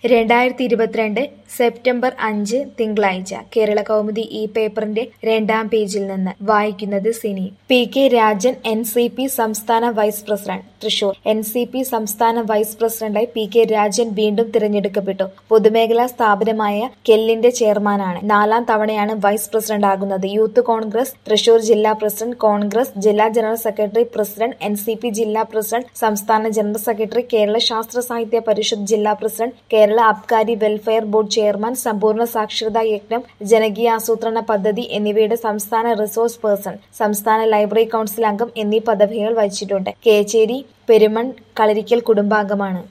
രണ്ടായിരത്തി ഇരുപത്തിരണ്ട് സെപ്റ്റംബർ അഞ്ച് തിങ്കളാഴ്ച കേരള കൗമുദി ഈ പേപ്പറിന്റെ രണ്ടാം പേജിൽ നിന്ന് വായിക്കുന്നത് Sini P K Rajan N C P സംസ്ഥാന vice president Thrissur N C P സംസ്ഥാന വൈസ് പ്രസിഡന്റായി പി കെ രാജൻ വീണ്ടും തിരഞ്ഞെടുക്കപ്പെട്ടു പൊതുമേഖലാ സ്ഥാപനമായ കെല്ലിന്റെ ചെയർമാനാണ് നാലാം തവണയാണ് വൈസ് പ്രസിഡന്റ് ആകുന്നത് യൂത്ത് കോൺഗ്രസ് തൃശൂർ ജില്ലാ പ്രസിഡന്റ് കോൺഗ്രസ് ജില്ലാ general secretary president N C P ജില്ലാ പ്രസിഡന്റ് സംസ്ഥാന ജനറൽ സെക്രട്ടറി കേരള ശാസ്ത്ര സാഹിത്യ പരിഷത്ത് ജില്ലാ പ്രസിഡന്റ് കേരള അബ്കാരി വെൽഫെയർ ബോർഡ് ചെയർമാൻ സമ്പൂർണ്ണ സാക്ഷരതാ യജ്ഞം ജനകീയ ആസൂത്രണ പദ്ധതി എന്നിവയുടെ സംസ്ഥാന റിസോഴ്സ് പേഴ്സൺ സംസ്ഥാന ലൈബ്രറി കൌൺസിൽ അംഗം എന്നീ പദവികൾ വഹിച്ചിട്ടുണ്ട് കേച്ചേരി പെരുമൺ കളരിക്കൽ കുടുംബാംഗമാണ്